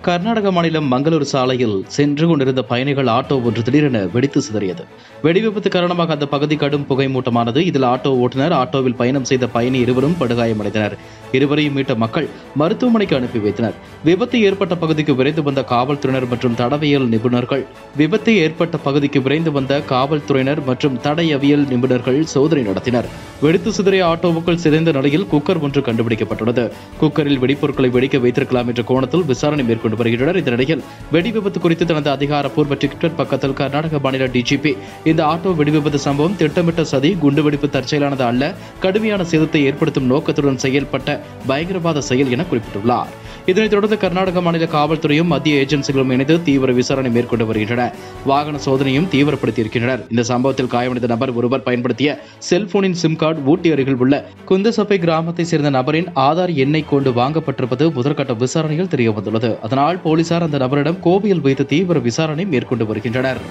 கர்நாடக மாநிலம் மங்களூர் சாலையில் சென்று கொண்டிருந்த பயணிகள் ஆட்டோ ஒன்று திடீரென வெடித்து சிதறியது வெடிவிபத்து காரணமாக அந்த பகுதி கடும் புகை மூட்டமானது இதில் ஆட்டோ ஓட்டுநர் ஆட்டோவில் பயணம் செய்த பயணி இருவரும் படுகாயமடைந்தனர் இருவரையும் மீட்ட மக்கள் மருத்துவமனைக்கு அனுப்பி வைத்தனர் விபத்து ஏற்பட்ட பகுதிக்கு விரைந்து வந்த காவல்துறையினர் மற்றும் தடவியல் நிபுணர்கள் விபத்து ஏற்பட்ட பகுதிக்கு விரைந்து வந்த காவல்துறையினர் மற்றும் தடயவியல் நிபுணர்கள் சோதனை நடத்தினர் வெடித்து சிதறிய ஆட்டோவுக்குள் சிதைந்த நிலையில் குக்கர் ஒன்று கண்டுபிடிக்கப்பட்டுள்ளது குக்கரில் வெடிப்பொருட்களை வெடிக்க வைத்திருக்கலாம் என்ற கோணத்தில் விசாரணை மேற்கொண்டு வருகின்றனர் இந்த நிலையில் வெடி விபத்து குறித்து தனது அதிகாரப்பூர்வ ட்விட்டர் பக்கத்தில் கர்நாடக மாநில டிஜிபி இந்த ஆட்டோ வெடிவிபத்து சம்பவம் திட்டமிட்ட சதி குண்டுவெடிப்பு தற்செயலானது அல்ல கடுமையான சேதத்தை ஏற்படுத்தும் நோக்கத்துடன் செயல்பட்ட பயங்கரவாத செயல் என குறிப்பிட்டுள்ளார் இதனைத் தொடர்ந்து கர்நாடக மாநில காவல்துறையும் மத்திய ஏஜென்சிகளும் இணைந்து தீவிர விசாரணை மேற்கொண்டு வருகின்றன வாகன சோதனையும் தீவிரப்படுத்தியிருக்கின்றனர் இந்த சம்பவத்தில் காயமடைந்த நபர் ஒருவர் பயன்படுத்திய செல்போனின் சிம் கார்டு ஊட்டி அருகில் உள்ள குந்தசப்பை கிராமத்தை சேர்ந்த நபரின் ஆதார் எண்ணை கொண்டு வாங்கப்பட்டிருப்பது முதற்கட்ட விசாரணையில் தெரியவந்துள்ளது அதனால் போலீசார் அந்த நபரிடம் கோவையில் வைத்து தீவிர விசாரணை மேற்கொண்டு வருகின்றனர்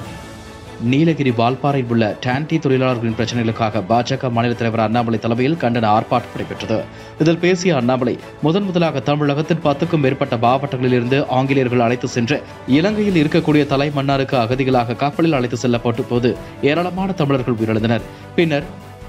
நீலகிரி வால்பாறையில் உள்ள டான்டி தொழிலாளர்களின் பிரச்சனைகளுக்காக பாஜக மாநில தலைவர் அண்ணாமலை தலைமையில் கண்டன ஆர்ப்பாட்டம் நடைபெற்றது இதில் பேசிய அண்ணாமலை முதன் முதலாக தமிழகத்தின் பத்துக்கும் மேற்பட்ட மாவட்டங்களில் இருந்து ஆங்கிலேயர்கள் அழைத்து சென்று இலங்கையில் இருக்கக்கூடிய தலை மன்னாருக்கு அகதிகளாக கப்பலில் அழைத்து செல்லப்பட்ட போது ஏராளமான தமிழர்கள் உயிரிழந்தனர் பின்னர்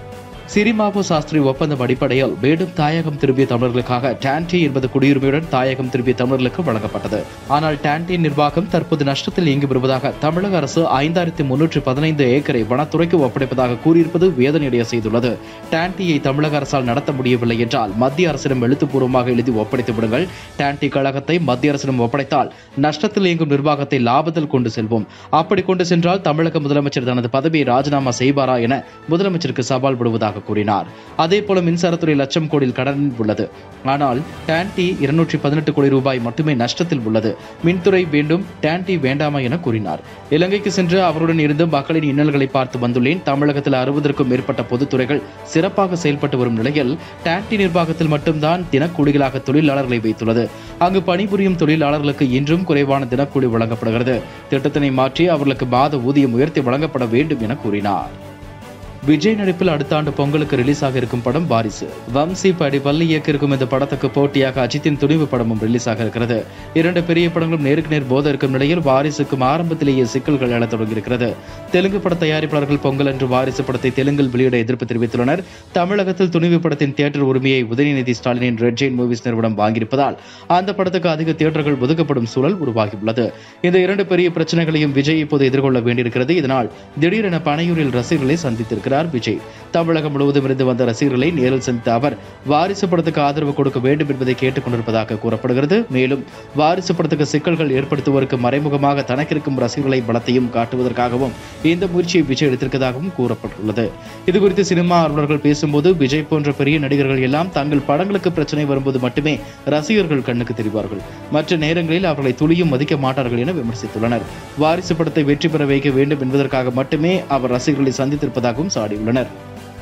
சிரிமாபு சாஸ்திரி ஒப்பந்தம் அடிப்படையில் மீண்டும் தாயகம் திரும்பிய தமிழர்களுக்காக டான்டி என்பது குடியுரிமையுடன் தாயகம் திரும்பிய தமிழர்களுக்கு வழங்கப்பட்டது ஆனால் டான்டி நிர்வாகம் தற்போது நஷ்டத்தில் இயங்கி வருவதாக தமிழக அரசு ஐந்தாயிரத்தி முன்னூற்றி பதினைந்து ஏக்கரை வனத்துறைக்கு ஒப்படைப்பதாக கூறியிருப்பது வேதனையடைய செய்துள்ளது டான்டியை தமிழக அரசால் நடத்த முடியவில்லை என்றால் மத்திய அரசிடம் எழுத்துப்பூர்வமாக எழுதி ஒப்படைத்து விடுங்கள் டான்டி கழகத்தை மத்திய அரசிடம் ஒப்படைத்தால் நஷ்டத்தில் இயங்கும் நிர்வாகத்தை லாபத்தில் கொண்டு செல்வோம் அப்படி கொண்டு சென்றால் தமிழக முதலமைச்சர் தனது பதவியை ராஜினாமா செய்வாரா என முதலமைச்சருக்கு சவால் விடுவதாக கூறினார் அதே போல மின்சாரத்துறை லட்சம் கோடியில் கடனில் உள்ளது ஆனால் டான்டி இருநூற்றி பதினெட்டு கோடி ரூபாய் மட்டுமே நஷ்டத்தில் உள்ளது மின்துறை வேண்டும் டான்டி வேண்டாமா என கூறினார் இலங்கைக்கு சென்று அவருடன் இருந்து மக்களின் இன்னல்களை பார்த்து வந்துள்ளேன் தமிழகத்தில் அறுபதற்கும் மேற்பட்ட பொதுத்துறைகள் சிறப்பாக செயல்பட்டு வரும் நிலையில் டான்டி நிர்வாகத்தில் மட்டும்தான் தினக்கூலிகளாக தொழிலாளர்களை வைத்துள்ளது அங்கு பணிபுரியும் தொழிலாளர்களுக்கு இன்றும் குறைவான தினக்கூலி வழங்கப்படுகிறது திட்டத்தினை மாற்றி அவர்களுக்கு மாத ஊதியம் உயர்த்தி வழங்கப்பட வேண்டும் என கூறினார் விஜய் நடிப்பில் அடுத்த ஆண்டு பொங்கலுக்கு ரிலீஸ் ஆக இருக்கும் படம் வாரிசு வம்சி படி பள்ளி இயக்க இருக்கும் இந்த படத்துக்கு போட்டியாக அஜித்தின் துணிவு படமும் ரிலீஸ் ஆக இருக்கிறது இரண்டு பெரிய படங்களும் நேருக்கு நேர் போத இருக்கும் நிலையில் வாரிசுக்கும் ஆரம்பத்திலேயே சிக்கல்கள் எழத் தொடங்கியிருக்கிறது தெலுங்கு பட தயாரிப்பாளர்கள் பொங்கல் அன்று வாரிசு படத்தை தெலுங்கில் வெளியிட எதிர்ப்பு தெரிவித்துள்ளனர் தமிழகத்தில் துணிவு படத்தின் தியேட்டர் உரிமையை உதயநிதி ஸ்டாலினின் ரெட் ஜெயின் மூவிஸ் நிறுவனம் வாங்கியிருப்பதால் அந்த படத்துக்கு அதிக தியேட்டர்கள் ஒதுக்கப்படும் சூழல் உருவாகியுள்ளது இந்த இரண்டு பெரிய பிரச்சனைகளையும் விஜய் இப்போது எதிர்கொள்ள வேண்டியிருக்கிறது இதனால் திடீரென பனையூரில் ரசிகர்களை சந்தித்திருக்கிறார் விஜய் தமிழகம் முழுவதும் இருந்து வந்த ரசிகர்களை நேரில் சந்தித்த அவர் வாரிசு படத்துக்கு ஆதரவு கொடுக்க வேண்டும் என்பதை கேட்டுக் கொண்டிருப்பதாக கூறப்படுகிறது மேலும் வாரிசு படத்துக்கு சிக்கல்கள் ஏற்படுத்துவோருக்கு மறைமுகமாக தனக்கிருக்கும் ரசிகர்களை பலத்தையும் காட்டுவதற்காகவும் இந்த முயற்சியை விஜய் எடுத்திருப்பதாகவும் கூறப்பட்டுள்ளது இதுகுறித்து சினிமா ஆர்வலர்கள் பேசும்போது விஜய் போன்ற பெரிய நடிகர்கள் எல்லாம் தங்கள் படங்களுக்கு பிரச்சனை வரும்போது மட்டுமே ரசிகர்கள் கண்ணுக்கு தெரிவார்கள் மற்ற நேரங்களில் அவர்களை துளியும் மதிக்க மாட்டார்கள் என விமர்சித்துள்ளனர் வாரிசு படத்தை வெற்றி பெற வைக்க வேண்டும் என்பதற்காக மட்டுமே அவர் ரசிகர்களை சந்தித்திருப்பதாகவும் சாடியுள்ளனர்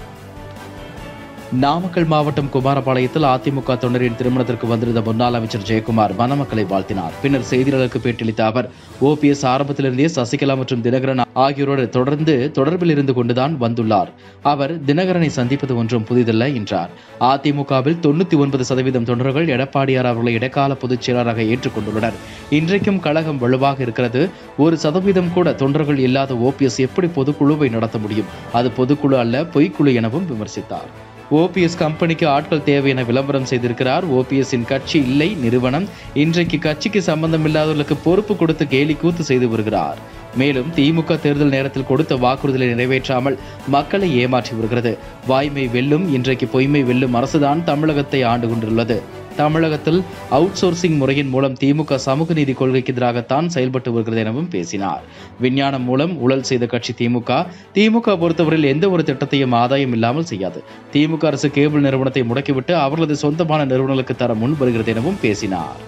நாமக்கல் மாவட்டம் குமாரபாளையத்தில் அதிமுக தொண்டரின் திருமணத்திற்கு வந்திருந்த முன்னாள் அமைச்சர் ஜெயக்குமார் மணமக்களை வாழ்த்தினார் பின்னர் செய்தியாளர்களுக்கு பேட்டியளித்த அவர் ஓபிஎஸ் ஆரம்பத்திலிருந்தே சசிகலா மற்றும் தினகரன் ஆகியோரோடு தொடர்ந்து தொடர்பில் இருந்து கொண்டுதான் வந்துள்ளார் அவர் தினகரனை சந்திப்பது ஒன்றும் புதிதல்ல என்றார் அதிமுகவில் தொண்ணூத்தி ஒன்பது சதவீதம் தொண்டர்கள் எடப்பாடியார் அவர்களை இடைக்கால பொதுச் செயலராக ஏற்றுக்கொண்டுள்ளனர் இன்றைக்கும் கழகம் வலுவாக இருக்கிறது ஒரு சதவீதம் கூட தொண்டர்கள் இல்லாத ஓபிஎஸ் எப்படி பொதுக்குழுவை நடத்த முடியும் அது பொதுக்குழு அல்ல பொய்க்குழு எனவும் விமர்சித்தார் ஓபிஎஸ் கம்பெனிக்கு ஆட்கள் தேவை என விளம்பரம் செய்திருக்கிறார் ஓபிஎஸ்ஸின் கட்சி இல்லை நிறுவனம் இன்றைக்கு கட்சிக்கு சம்பந்தம் இல்லாதவர்களுக்கு பொறுப்பு கொடுத்து கேலி கூத்து செய்து வருகிறார் மேலும் திமுக தேர்தல் நேரத்தில் கொடுத்த வாக்குறுதலை நிறைவேற்றாமல் மக்களை ஏமாற்றி வருகிறது வாய்மை வெல்லும் இன்றைக்கு பொய்மை வெல்லும் அரசுதான் தமிழகத்தை ஆண்டு கொண்டுள்ளது தமிழகத்தில் அவுட் சோர்சிங் முறையின் மூலம் திமுக சமூக நீதி கொள்கைக்கு எதிராகத்தான் செயல்பட்டு வருகிறது எனவும் பேசினார் விஞ்ஞானம் மூலம் ஊழல் செய்த கட்சி திமுக திமுக பொறுத்தவரையில் எந்த ஒரு திட்டத்தையும் ஆதாயம் இல்லாமல் செய்யாது திமுக அரசு கேபிள் நிறுவனத்தை முடக்கிவிட்டு அவர்களது சொந்தமான நிறுவனங்களுக்கு தர முன் வருகிறது எனவும் பேசினார்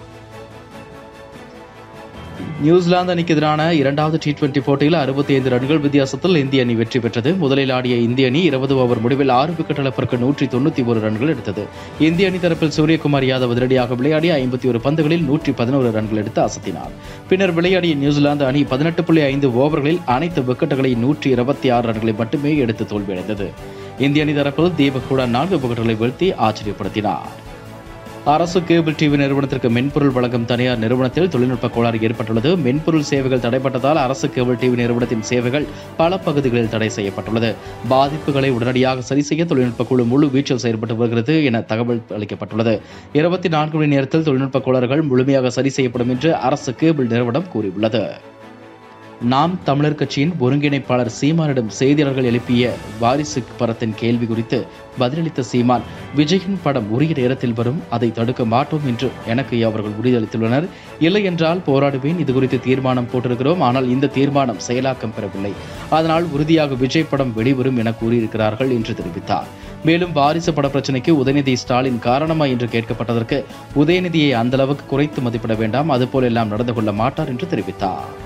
நியூசிலாந்து அணிக்கு எதிரான இரண்டாவது டி டுவெண்டி போட்டியில் அறுபத்தி ஐந்து ரன்கள் வித்தியாசத்தில் இந்திய அணி வெற்றி பெற்றது முதலில் ஆடிய இந்திய அணி இருபது ஓவர் முடிவில் ஆறு விக்கெட் இழப்பிற்கு நூற்றி தொண்ணூத்தி ஒரு ரன்கள் எடுத்தது இந்திய அணி தரப்பில் சூரியகுமார் யாதவ் அதிரடியாக விளையாடி ஐம்பத்தி ஒரு பந்துகளில் நூற்றி பதினோரு ரன்கள் எடுத்து அசத்தினார் பின்னர் விளையாடிய நியூசிலாந்து அணி பதினெட்டு புள்ளி ஐந்து ஓவர்களில் அனைத்து விக்கெட்டுகளை நூற்றி இருபத்தி ஆறு ரன்களை மட்டுமே எடுத்து தோல்வியடைந்தது இந்திய அணி தரப்பில் தீபக் கூட நான்கு விக்கெட்டுகளை வீழ்த்தி ஆச்சரியப்படுத்தினார் அரசு கேபிள் டிவி நிறுவனத்திற்கு மென்பொருள் வழங்கும் தனியார் நிறுவனத்தில் தொழில்நுட்ப கோளாறு ஏற்பட்டுள்ளது மென்பொருள் சேவைகள் தடைப்பட்டதால் அரசு கேபிள் டிவி நிறுவனத்தின் சேவைகள் பல பகுதிகளில் தடை செய்யப்பட்டுள்ளது பாதிப்புகளை உடனடியாக சரி செய்ய தொழில்நுட்ப குழு முழு வீச்சில் செயல்பட்டு வருகிறது என தகவல் அளிக்கப்பட்டுள்ளது இருபத்தி நான்கு மணி நேரத்தில் தொழில்நுட்ப கோளாறுகள் முழுமையாக சரி செய்யப்படும் என்று அரசு கேபிள் நிறுவனம் கூறியுள்ளது நாம் தமிழர் கட்சியின் ஒருங்கிணைப்பாளர் சீமானிடம் செய்தியாளர்கள் எழுப்பிய வாரிசு படத்தின் கேள்வி குறித்து பதிலளித்த சீமான் விஜயின் படம் உரிய நேரத்தில் வரும் அதை தடுக்க மாட்டோம் என்று எனக்கு அவர்கள் உறுதியளித்துள்ளனர் இல்லை என்றால் போராடுவேன் இது குறித்து தீர்மானம் போட்டிருக்கிறோம் ஆனால் இந்த தீர்மானம் செயலாக்கம் பெறவில்லை அதனால் உறுதியாக விஜய் படம் வெளிவரும் என கூறியிருக்கிறார்கள் என்று தெரிவித்தார் மேலும் வாரிசு பட பிரச்சனைக்கு உதயநிதி ஸ்டாலின் காரணமா என்று கேட்கப்பட்டதற்கு உதயநிதியை அந்த அளவுக்கு குறைத்து மதிப்பிட வேண்டாம் அதுபோல் எல்லாம் நடந்து கொள்ள மாட்டார் என்று தெரிவித்தார்